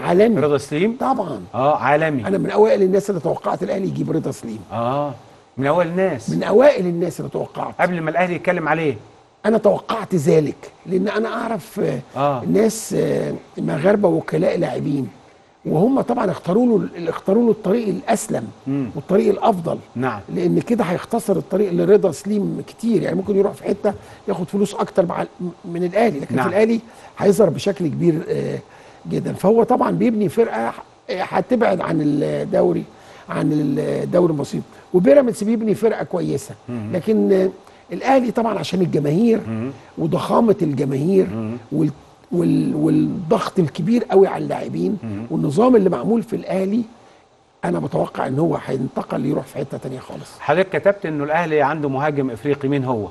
عالمي رضا سليم طبعا اه عالمي انا من اوائل الناس اللي توقعت الاهلي يجيب رضا سليم اه من اول الناس من اوائل الناس اللي توقعت قبل ما الاهلي يتكلم عليه انا توقعت ذلك لان انا اعرف آه، آه. ناس آه، مغاربه وكلاء لاعبين وهم طبعا اختاروا له اختاروا له الطريق الاسلم مم. والطريق الافضل نعم لان كده هيختصر الطريق لرضا سليم كتير يعني ممكن يروح في حته ياخد فلوس اكتر مع من الاهلي لكن نعم. في الاهلي هيظهر بشكل كبير آه، جدا فهو طبعا بيبني فرقه آه، هتبعد عن الدوري عن الدوري المصري وبيراميدز بيبني فرقه كويسه لكن آه، الاهلي طبعا عشان الجماهير وضخامه الجماهير وال وال والضغط الكبير قوي على اللاعبين والنظام اللي معمول في الاهلي انا بتوقع ان هو هينتقل يروح في حته تانية خالص حضرتك كتبت انه الاهلي عنده مهاجم افريقي مين هو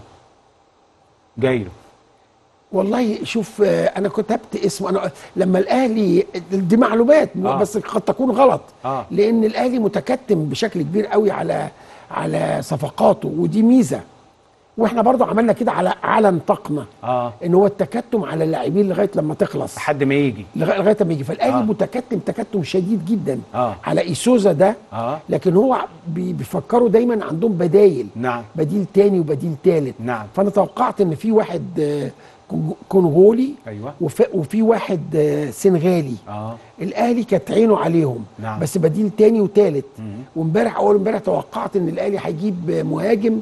جاي له والله شوف آه، انا كتبت اسمه انا لما الاهلي دي معلومات آه. بس قد تكون غلط آه. لان الاهلي متكتم بشكل كبير قوي على على صفقاته ودي ميزه واحنا برضو عملنا كده على على نطاقنا اه ان هو التكتم على اللاعبين لغايه لما تخلص لحد ما يجي لغا- لغايه ما يجي فالاهلي آه. آه. متكتم تكتم شديد جدا آه. على ايسوزا ده اه لكن هو بي- بيفكروا دايما عندهم بدايل نعم بديل تاني وبديل تالت نعم فانا توقعت ان في واحد آه، كونغ- كونغولي ايوه وف- وفي واحد آه، سنغالي اه الاهلي كانت عينه عليهم نعم. بس بديل تاني وتالت مم. وامبارح اول امبارح توقعت ان الاهلي هيجيب آه، مهاجم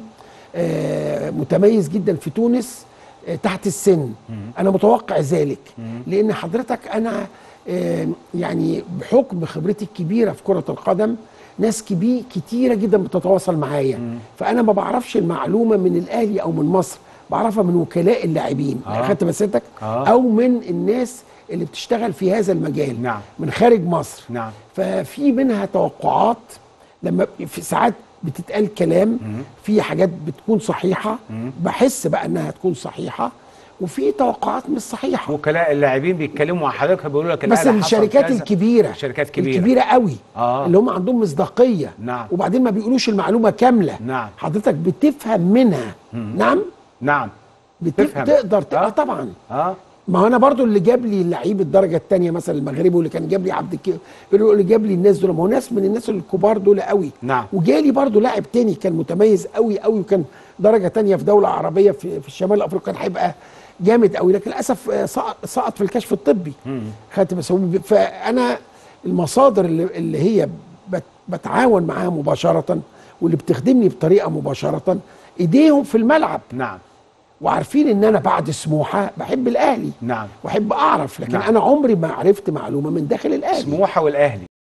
آه، متميز جدا في تونس آه، تحت السن انا متوقع ذلك لان حضرتك انا آه، يعني بحكم خبرتي الكبيره في كره القدم ناس كبير كتيره جدا بتتواصل معايا فانا ما بعرفش المعلومه من الاهلي او من مصر بعرفها من وكلاء اللاعبين آه. خدت مسيرتك آه. او من الناس اللي بتشتغل في هذا المجال نعم. من خارج مصر نعم ففي منها توقعات لما في ساعات بتتقال كلام في حاجات بتكون صحيحه بحس بقى انها تكون صحيحه وفي توقعات مش صحيحه وكلاء اللاعبين بيتكلموا مع حضرتك بيقولوا لك بس الأهلي حصل الشركات كذا. الكبيره شركات كبيره الكبيره قوي آه. اللي هم عندهم مصداقيه نعم. وبعدين ما بيقولوش المعلومه كامله نعم. حضرتك بتفهم منها نعم نعم بتف... تفهم. تقدر ت... آه. آه. طبعا اه ما هو انا برضو اللي جاب لي اللعيب الدرجه الثانيه مثلا المغربي واللي كان جاب لي عبد الكريم اللي جاب لي الناس دول ما هو ناس من الناس الكبار دول قوي نعم. وجالي برضو لاعب تاني كان متميز قوي قوي وكان درجه تانية في دوله عربيه في, في الشمال الافريقي كان هيبقى جامد قوي لكن للاسف آه، سقط سقط في الكشف الطبي خدت بس هو بي- فانا المصادر اللي, اللي هي بت بتعاون معاها مباشره واللي بتخدمني بطريقه مباشره ايديهم في الملعب نعم وعارفين ان انا بعد سموحه بحب الاهلي نعم واحب اعرف لكن نعم. انا عمري ما عرفت معلومه من داخل الاهلي سموحه والاهلي